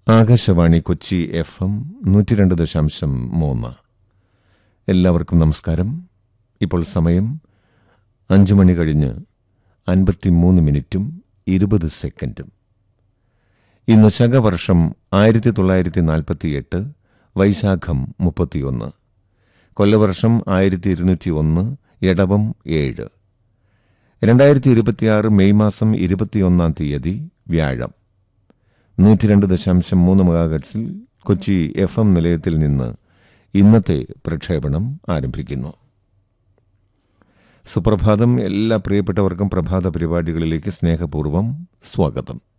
Akashvani Kochi F M നൂറ്റി രണ്ട് ദശാംശം മൂന്ന് എല്ലാവർക്കും നമസ്കാരം ഇപ്പോൾ സമയം അഞ്ച് മണി കഴിഞ്ഞ് അൻപത്തിമൂന്ന് മിനിറ്റും ഇരുപത് സെക്കൻഡും ഇന്ന് ശകവർഷം ആയിരത്തി തൊള്ളായിരത്തി നാൽപ്പത്തിയെട്ട് വൈശാഖം മുപ്പത്തിയൊന്ന് കൊല്ലവർഷം ആയിരത്തി ഇരുന്നൂറ്റി ഒന്ന് ഇടവം ഏഴ് രണ്ടായിരത്തി ഇരുപത്തിയാറ് മെയ് മാസം ഇരുപത്തിയൊന്നാം തീയതി വ്യാഴം നൂറ്റി രണ്ട് ദശാംശം മൂന്ന് മെഗാഹെർട്സിൽ കൊച്ചി എഫ് എം നിലയത്തിൽ നിന്ന് ഇന്നത്തെ പ്രക്ഷേപണം ആരംഭിക്കുന്നു സുപ്രഭാതം എല്ലാ പ്രിയപ്പെട്ടവർക്കും പ്രഭാത പരിപാടികളിലേക്ക് സ്നേഹപൂർവ്വം സ്വാഗതം